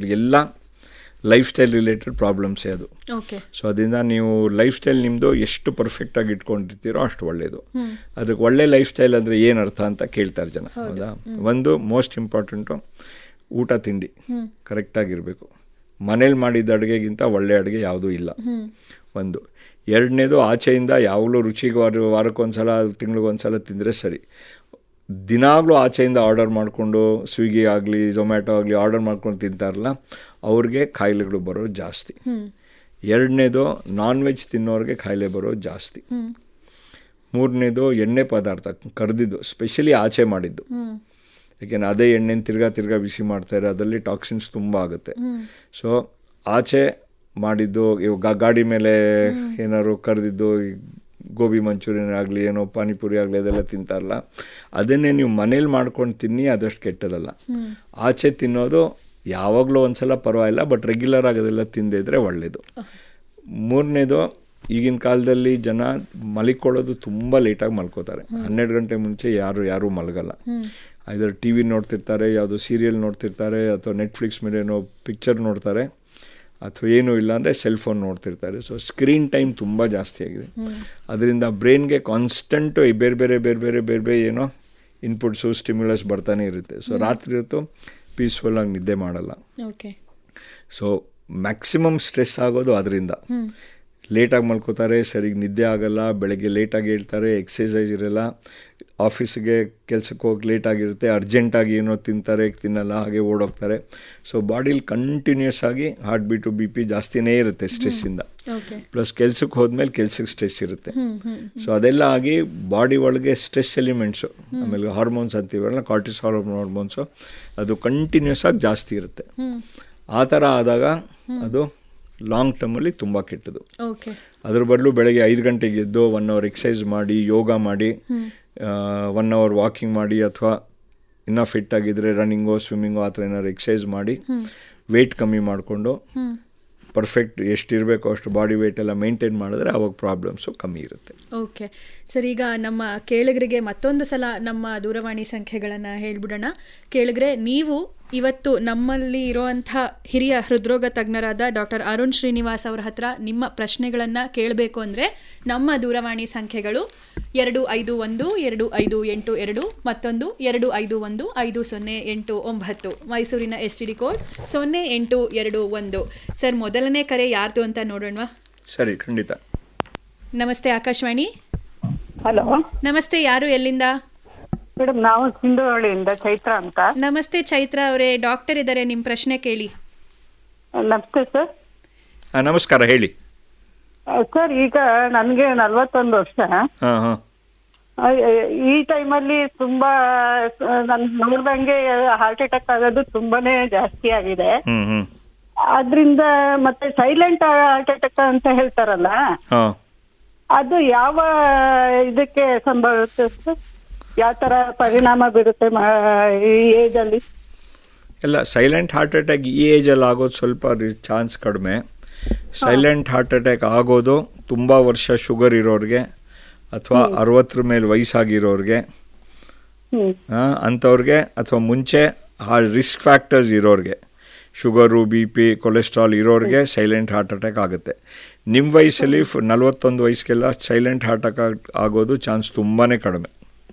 ಎಲ್ಲ life style related ಪ್ರಾಬ್ಲಮ್ಸೇ ಅದು okay so ಅದರಿಂದ ನೀವು ಲೈಫ್ ಸ್ಟೈಲ್ ನಿಮ್ಮದು ಎಷ್ಟು ಪರ್ಫೆಕ್ಟಾಗಿ ಇಟ್ಕೊಂಡಿರ್ತೀರೋ ಅಷ್ಟು ಒಳ್ಳೆಯದು ಅದಕ್ಕೆ ಒಳ್ಳೆ ಲೈಫ್ ಸ್ಟೈಲ್ ಅಂದರೆ ಏನು ಅರ್ಥ ಅಂತ ಕೇಳ್ತಾರೆ ಜನ ಹೌದಾ ಒಂದು ಮೋಸ್ಟ್ ಇಂಪಾರ್ಟೆಂಟು ಊಟ ತಿಂಡಿ ಕರೆಕ್ಟಾಗಿರಬೇಕು ಮನೇಲಿ ಮಾಡಿದ ಅಡುಗೆಗಿಂತ ಒಳ್ಳೆ ಅಡುಗೆ ಯಾವುದೂ ಇಲ್ಲ ಒಂದು ಎರಡನೇದು ಆಚೆಯಿಂದ ಯಾವಾಗಲೂ ರುಚಿಗೆ ವಾರ ವಾರಕ್ಕೊಂದ್ಸಲ ತಿಂಗಳಿಗೊಂದ್ಸಲ ತಿಂದರೆ ಸರಿ ದಿನಾಗಲೂ ಆಚೆಯಿಂದ ಆರ್ಡರ್ ಮಾಡಿಕೊಂಡು ಸ್ವಿಗ್ಗಿ ಆಗಲಿ ಝೊಮ್ಯಾಟೊ ಆಗಲಿ ಆರ್ಡರ್ ಮಾಡ್ಕೊಂಡು ತಿಂತಾರಲ್ಲ ಅವ್ರಿಗೆ ಕಾಯಿಲೆಗಳು ಬರೋದು ಜಾಸ್ತಿ ಎರಡನೇದು ನಾನ್ ವೆಜ್ ತಿನ್ನೋರಿಗೆ ಕಾಯಿಲೆ ಬರೋದು ಜಾಸ್ತಿ ಮೂರನೇದು ಎಣ್ಣೆ ಪದಾರ್ಥ ಕರೆದಿದ್ದು ಸ್ಪೆಷಲಿ ಆಚೆ ಮಾಡಿದ್ದು ಯಾಕೆಂದ್ರೆ ಅದೇ ಎಣ್ಣೆನ ತಿರ್ಗಾ ತಿರ್ಗಾ ಬಿಸಿ ಮಾಡ್ತಾರೆ ಅದರಲ್ಲಿ ಟಾಕ್ಸಿನ್ಸ್ ತುಂಬ ಆಗುತ್ತೆ ಸೊ ಆಚೆ ಮಾಡಿದ್ದು ಇವಾಗ ಗಾಡಿ ಮೇಲೆ ಏನಾದ್ರು ಕರೆದಿದ್ದು ಗೋಬಿ ಮಂಚೂರಿಯನ್ ಆಗಲಿ ಏನೋ ಪಾನಿಪುರಿ ಆಗಲಿ ಅದೆಲ್ಲ ತಿಂತಾರಲ್ಲ ಅದನ್ನೇ ನೀವು ಮನೇಲಿ ಮಾಡ್ಕೊಂಡು ತಿನ್ನಿ ಅದಷ್ಟು ಕೆಟ್ಟದಲ್ಲ ಆಚೆ ತಿನ್ನೋದು ಯಾವಾಗಲೂ ಒಂದ್ಸಲ ಪರವಾಗಿಲ್ಲ ಬಟ್ ರೆಗ್ಯುಲರ್ ಆಗಿ ಅದೆಲ್ಲ ತಿಂದಿದ್ರೆ ಒಳ್ಳೆಯದು ಮೂರನೇದು ಈಗಿನ ಕಾಲದಲ್ಲಿ ಜನ ಮಲಿಕೊಳ್ಳೋದು ತುಂಬ ಲೇಟಾಗಿ ಮಲ್ಕೋತಾರೆ ಹನ್ನೆರಡು ಗಂಟೆ ಮುಂಚೆ ಯಾರು ಯಾರೂ ಮಲಗಲ್ಲ ಐದರ್ ಟಿ ವಿ ನೋಡ್ತಿರ್ತಾರೆ ಯಾವುದೋ ಸೀರಿಯಲ್ ನೋಡ್ತಿರ್ತಾರೆ ಅಥವಾ ನೆಟ್ಫ್ಲಿಕ್ಸ್ ಮೇಲೆ ಏನೋ ಪಿಕ್ಚರ್ ನೋಡ್ತಾರೆ ಅಥವಾ ಏನೂ ಇಲ್ಲ ಅಂದರೆ ಸೆಲ್ ಫೋನ್ ನೋಡ್ತಿರ್ತಾರೆ ಸೊ ಸ್ಕ್ರೀನ್ ಟೈಮ್ ತುಂಬ ಜಾಸ್ತಿ ಆಗಿದೆ ಅದರಿಂದ ಬ್ರೈನ್ಗೆ ಕಾನ್ಸ್ಟೆಂಟು ಬೇರೆ ಬೇರೆ ಬೇರೆ ಬೇರೆ ಬೇರೆ ಬೇರೆ ಏನೋ ಇನ್ಪುಟ್ಸು ಸ್ಟಿಮ್ಯುಲಸ್ ಬರ್ತಾನೆ ಇರುತ್ತೆ ಸೊ ರಾತ್ರಿ ಹೊತ್ತು ಪೀಸ್ಫುಲ್ಲಾಗಿ ನಿದ್ದೆ ಮಾಡಲ್ಲ ಓಕೆ ಸೊ ಮ್ಯಾಕ್ಸಿಮಮ್ ಸ್ಟ್ರೆಸ್ ಆಗೋದು ಅದರಿಂದ ಲೇಟಾಗಿ ಮಲ್ಕೋತಾರೆ ಸರಿಗೆ ನಿದ್ದೆ ಆಗಲ್ಲ ಬೆಳಗ್ಗೆ ಲೇಟಾಗಿ ಹೇಳ್ತಾರೆ ಎಕ್ಸಸೈಸ್ ಇರಲ್ಲ ಆಫೀಸಿಗೆ ಕೆಲಸಕ್ಕೆ ಹೋಗಿ ಲೇಟಾಗಿರುತ್ತೆ ಅರ್ಜೆಂಟಾಗಿ ಏನೋ ತಿಂತಾರೆ ತಿನ್ನಲ್ಲ ಹಾಗೆ ಓಡೋಗ್ತಾರೆ ಸೊ ಬಾಡಿಲಿ ಕಂಟಿನ್ಯೂಸ್ ಆಗಿ ಹಾರ್ಟ್ ಬೀಟು ಬಿ ಪಿ ಜಾಸ್ತಿನೇ ಇರುತ್ತೆ ಸ್ಟ್ರೆಸ್ಸಿಂದ ಓಕೆ ಪ್ಲಸ್ ಕೆಲ್ಸಕ್ಕೆ ಹೋದ್ಮೇಲೆ ಕೆಲ್ಸಕ್ಕೆ ಸ್ಟ್ರೆಸ್ ಇರುತ್ತೆ ಸೊ ಅದೆಲ್ಲ ಆಗಿ ಬಾಡಿ ಒಳಗೆ ಸ್ಟ್ರೆಸ್ ಎಲಿಮೆಂಟ್ಸು ಆಮೇಲೆ ಹಾರ್ಮೋನ್ಸ್ ಅಂತೀವಲ್ಲ ಕಾರ್ಟಿಸಾಲ್ ಹಾರ್ಮೋನ್ಸು ಅದು ಕಂಟಿನ್ಯೂಸ್ ಆಗಿ ಜಾಸ್ತಿ ಇರುತ್ತೆ ಆ ಥರ ಆದಾಗ ಅದು ಲಾಂಗ್ ಟರ್ಮಲ್ಲಿ ತುಂಬ ಕೆಟ್ಟದು ಓಕೆ ಅದ್ರ ಬದಲು ಬೆಳಗ್ಗೆ ಐದು ಗಂಟೆಗೆ ಎದ್ದು ಒನ್ ಅವರ್ ಎಕ್ಸಸೈಸ್ ಮಾಡಿ ಯೋಗ ಮಾಡಿ ಒನ್ ಅವರ್ ವಾಕಿಂಗ್ ಮಾಡಿ ಅಥವಾ ಇನ್ನೂ ಫಿಟ್ ಆಗಿದ್ರೆ ರನ್ನಿಂಗು ಸ್ವಿಮ್ಮಿಂಗು ಆ ಥರ ಏನಾದ್ರು ಎಕ್ಸಸೈಸ್ ಮಾಡಿ ವೆಯ್ಟ್ ಕಮ್ಮಿ ಮಾಡಿಕೊಂಡು ಪರ್ಫೆಕ್ಟ್ ಎಷ್ಟಿರಬೇಕು ಅಷ್ಟು ಬಾಡಿ ವೆಯ್ಟ್ ಎಲ್ಲ ಮೇಂಟೈನ್ ಮಾಡಿದ್ರೆ ಅವಾಗ ಪ್ರಾಬ್ಲಮ್ಸು ಕಮ್ಮಿ ಇರುತ್ತೆ ಓಕೆ ಸರ್ ಈಗ ನಮ್ಮ ಕೇಳಿಗರಿಗೆ ಮತ್ತೊಂದು ಸಲ ನಮ್ಮ ದೂರವಾಣಿ ಸಂಖ್ಯೆಗಳನ್ನು ಹೇಳ್ಬಿಡೋಣ ಕೇಳಿದ್ರೆ ನೀವು ಇವತ್ತು ನಮ್ಮಲ್ಲಿ ಇರುವಂಥ ಹಿರಿಯ ಹೃದ್ರೋಗ ತಜ್ಞರಾದ ಡಾಕ್ಟರ್ ಅರುಣ್ ಶ್ರೀನಿವಾಸ್ ಅವರ ಹತ್ರ ನಿಮ್ಮ ಪ್ರಶ್ನೆಗಳನ್ನು ಕೇಳಬೇಕು ಅಂದರೆ ನಮ್ಮ ದೂರವಾಣಿ ಸಂಖ್ಯೆಗಳು ಎರಡು ಐದು ಒಂದು ಎರಡು ಐದು ಎಂಟು ಎರಡು ಮತ್ತೊಂದು ಎರಡು ಐದು ಒಂದು ಐದು ಸೊನ್ನೆ ಎಂಟು ಒಂಬತ್ತು ಮೈಸೂರಿನ ಎಸ್ ಟಿ ಡಿ ಕೋಡ್ ಸೊನ್ನೆ ಎಂಟು ಎರಡು ಒಂದು ಸರ್ ಮೊದಲನೇ ಕರೆ ಯಾರ್ದು ಅಂತ ನೋಡೋಣವಾ ಸರಿ ಖಂಡಿತ ನಮಸ್ತೆ ಆಕಾಶವಾಣಿ ಹಲೋ ನಮಸ್ತೆ ಯಾರು ಎಲ್ಲಿಂದ ಮೇಡಮ್ ನಾವು ಸಿಂಧುವಳ್ಳಿಯಿಂದ ಚೈತ್ರ ಅಂತ ನಮಸ್ತೆ ಚೈತ್ರ ಅವರೇ ಡಾಕ್ಟರ್ ಇದ್ದಾರೆ ನಿಮ್ಮ ಪ್ರಶ್ನೆ ಕೇಳಿ ನಮಸ್ತೆ ಸರ್ ಹಾಂ ನಮಸ್ಕಾರ ಹೇಳಿ ಸರ್ ಈಗ ನನಗೆ ನಲ್ವತ್ತೊಂದು ವರ್ಷ ಹಾಂ ಹಾಂ ಆ, ಈ ಟೈಮಲ್ಲಿ ತುಂಬಾ ನನ್ ನೋಡ್ದಂಗೆ ಹಾರ್ಟ್ ಅಟ್ಯಾಕ್ ಆಗೋದು ತುಂಬಾನೇ ಜಾಸ್ತಿ ಆಗಿದೆ ಹ್ಞೂ ಹ್ಞೂ ಅದ್ರಿಂದ ಮತ್ತೆ ಸೈಲೆಂಟ್ ಹಾರ್ಟ್ ಅಟ್ಯಾಕ್ ಅಂತ ಹೇಳ್ತಾರಲ್ಲ ಹಾಂ ಅದು ಯಾವ ಇದಕ್ಕೆ ಸಂಭವಿಸುತ್ತೆ ಸರ್ ಯಾವ ತರ ಪರಿಣಾಮ ಬೀರುತ್ತೆ ಮ- ಈ ಏಜ್ ಅಲ್ಲಿ ಎಲ್ಲ ಸೈಲೆಂಟ್ ಹಾರ್ಟ್ ಅಟ್ಯಾಕ್ ಈ ಏಜಲ್ಲಿ ಆಗೋದು ಸ್ವಲ್ಪ ಚಾನ್ಸ್ ಕಡಿಮೆ ಸೈಲೆಂಟ್ ಹಾರ್ಟ್ ಅಟ್ಯಾಕ್ ಆಗೋದು ತುಂಬ ವರ್ಷ ಶುಗರ್ ಇರೋರಿಗೆ ಅಥವಾ ಅರವತ್ತರ ಮೇಲೆ ವಯಸ್ಸಾಗಿರೋರಿಗೆ ಹ್ಮ್ ಆ, ಅಂಥವ್ರಿಗೆ ಅಥವಾ ಮುಂಚೆ ಆ ರಿಸ್ಕ್ ಫ್ಯಾಕ್ಟರ್ಸ್ ಇರೋರಿಗೆ ಶುಗರು ಬಿ ಪಿ ಕೊಲೆಸ್ಟ್ರಾಲ್ ಇರೋರಿಗೆ ಸೈಲೆಂಟ್ ಹಾರ್ಟ್ ಅಟ್ಯಾಕ್ ಆಗುತ್ತೆ ನಿಮ್ಮ ವಯಸ್ಸಲ್ಲಿ ಫ್- ನಲವತ್ತೊಂದು ವಯಸ್ಸಿಗೆಲ್ಲ ಸೈಲೆಂಟ್ ಹಾರ್ಟ್ ಅಟ್ಯಾಕ್ ಆಗೋದು ಚಾನ್ಸ್ ತುಂಬಾ ಕಡಿಮೆ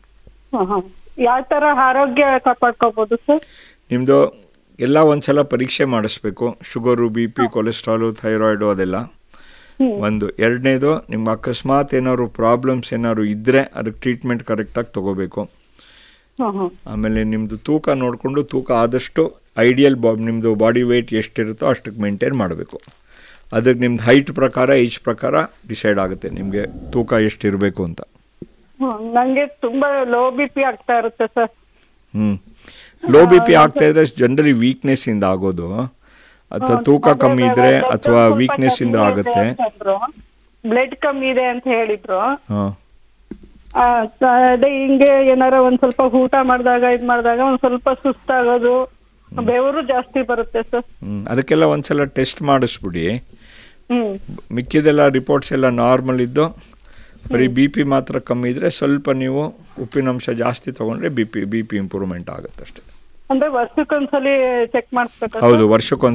ಯಾವ ತರ ಆರೋಗ್ಯ ಕಾಪಾಡ್ಕೋಬಹುದು ಸರ್ ನಿಮ್ಮದು ಎಲ್ಲ ಒಂದ್ಸಲ ಪರೀಕ್ಷೆ ಮಾಡಿಸ್ಬೇಕು sugar B P cholesterol thyroid ಅದೆಲ್ಲ ಒಂದು ಎರಡನೇದು ನಿಮ್ಗೆ ಅಕಸ್ಮಾತ್ ಏನಾದ್ರು ಪ್ರಾಬ್ಲಮ್ಸ್ ಏನಾದ್ರು ಇದ್ದರೆ ಅದಕ್ಕೆ ಟ್ರೀಟ್ಮೆಂಟ್ ಕರೆಕ್ಟಾಗಿ ತೊಗೋಬೇಕು ಹ್ಮ್ ಹ್ಮ್ ಆಮೇಲೆ ನಿಮ್ಮದು ತೂಕ ನೋಡಿಕೊಂಡು ತೂಕ ಆದಷ್ಟು ಐಡಿಯಲ್ ಬಾ ನಿಮ್ಮದು ಬಾಡಿ ವೆಯ್ಟ್ ಎಷ್ಟಿರುತ್ತೋ ಅಷ್ಟಕ್ಕೆ ಮೇಂಟೈನ್ ಮಾಡಬೇಕು ಅದಕ್ಕೆ ನಿಮ್ದು ಹೈಟ್ ಪ್ರಕಾರ ಏಜ್ ಪ್ರಕಾರ ಡಿಸೈಡ್ ಆಗುತ್ತೆ ನಿಮಗೆ ತೂಕ ಎಷ್ಟಿರಬೇಕು ಅಂತ ಹ್ಮ್, ನಂಗೆ ತುಂಬಾ ಲೋ ಬಿ ಪಿ ಆಗ್ತಾ ಇರುತ್ತೆ ಸರ್ ಹ್ಞೂ ಲೋ ಬಿ ಪಿ ಆಗ್ತಾ ಇದ್ರೆ ಜನರಲಿ ವೀಕ್ನೆಸ್ಸಿಂದ ಆಗೋದು ಅಥವಾ ತೂಕ ಕಮ್ಮಿ ಇದ್ರೆ ಅಥವಾ ವೀಕ್ನೆಸ್ ಇಂದ ಆಗುತ್ತೆ ಬ್ಲಡ್ ಕಮ್ಮಿ ಇದೆ ಅಂತ ಹೇಳಿದ್ರು ಹಾಂ ಆ, ಸ- ಅದೇ ಹಿಂಗೆ ಏನಾರ ಒಂದ್ ಸ್ವಲ್ಪ ಊಟ ಮಾಡಿದಾಗ ಇದ್ ಮಾಡಿದಾಗ ಒಂದ್ ಸ್ವಲ್ಪ ಸುಸ್ತಾಗೋದು ಬೆವರು ಜಾಸ್ತಿ ಬರುತ್ತೆ ಸರ್ ಹ್ಮ್. ಅದಕ್ಕೆಲ್ಲ ಒಂದ್ಸಲ ಟೆಸ್ಟ್ ಮಾಡಿಸ್ಬಿಡಿ ಹ್ಮ್ ಮಿಕ್ಕಿದೆಲ್ಲ ರಿಪೋರ್ಟ್ಸ್ ಎಲ್ಲ ನಾರ್ಮಲ್ ಇದ್ದು ಬರೀ ಬಿ ಪಿ ಮಾತ್ರ ಕಮ್ಮಿ ಇದ್ರೆ ಸ್ವಲ್ಪ ನೀವು ಉಪ್ಪಿನಂಶ ಜಾಸ್ತಿ ತಗೊಂಡ್ರೆ B P B P improvement ಆಗುತ್ತೆ ಅಷ್ಟೇ ಅಂದ್ರೆ ವರ್ಷಕ್ಕೊಂದ್ಸಲಿ ಚೆಕ್ ಮಾಡಿಸ್ಬೇಕು ಹೌದು ವರ್ಷಕ್ಕೊಂದು